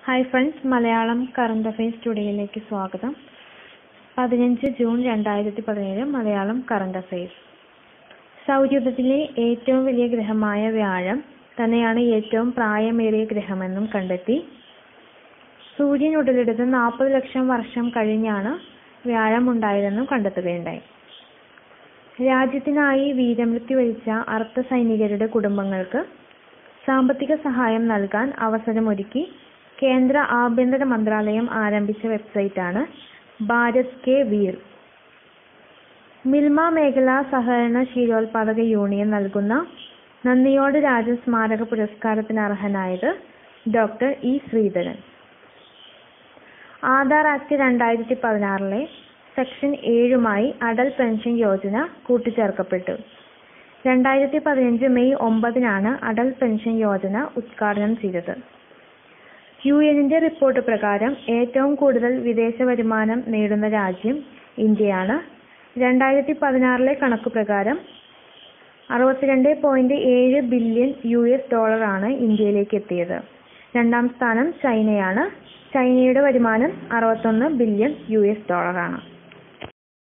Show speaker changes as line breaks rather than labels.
hi friends Malayalam current affairs സ്റ്റുഡിയോയിലേക്ക് സ്വാഗതം പതിനഞ്ച് ജൂൺ രണ്ടായിരത്തി പതിനേഴ് മലയാളം കറണ്ട് അഫയേഴ്സ് സൗരയൂഥത്തിലെ ഏറ്റവും വലിയ ഗ്രഹമായ വ്യാഴം തന്നെയാണ് ഏറ്റവും പ്രായമേറിയ ഗ്രഹമെന്നും കണ്ടെത്തി സൂര്യൻ ഉടലെടുത്ത് നാൽപ്പത് ലക്ഷം വർഷം കഴിഞ്ഞാണ് വ്യാഴം ഉണ്ടായതെന്നും കണ്ടെത്തുകയുണ്ടായി രാജ്യത്തിനായി വീരമൃത്യു വരിച്ച അർദ്ധ സൈനികരുടെ കുടുംബങ്ങൾക്ക് സാമ്പത്തിക സഹായം നൽകാൻ അവസരമൊരുക്കി കേന്ദ്ര ആഭ്യന്തര മന്ത്രാലയം ആരംഭിച്ച വെബ്സൈറ്റാണ് ഭാരത് കെ വീർ മിൽമ മേഖലാ സഹകരണ ക്ഷീരോത്പാദക യൂണിയൻ നൽകുന്ന നന്ദിയോട് രാജൻ സ്മാരക പുരസ്കാരത്തിന് അർഹനായത് doctor E Sreedharan Aadhaar act രണ്ടായിരത്തി പതിനാറിലെ സെക്ഷൻ ഏഴുമായി അടൽ പെൻഷൻ യോജന കൂട്ടിച്ചേർക്കപ്പെട്ടു രണ്ടായിരത്തി പതിനഞ്ച് മെയ് ഒമ്പതിനാണ് അടൽ പെൻഷൻ യോജന ഉദ്ഘാടനം ചെയ്തത് യു എന്നിന്റെ റിപ്പോർട്ട് പ്രകാരം ഏറ്റവും കൂടുതൽ വിദേശ വരുമാനം നേടുന്ന രാജ്യം ഇന്ത്യയാണ് രണ്ടായിരത്തി പതിനാറിലെ കണക്കു പ്രകാരം അറുപത്തിരണ്ട് പോയിന്റ് ഏഴ് ബില്യൺ യു എസ് ഡോളറാണ് ഇന്ത്യയിലേക്ക് എത്തിയത് രണ്ടാം സ്ഥാനം ചൈനയാണ് ചൈനയുടെ വരുമാനം അറുപത്തൊന്ന് ബില്യൺ യു എസ് ഡോളറാണ്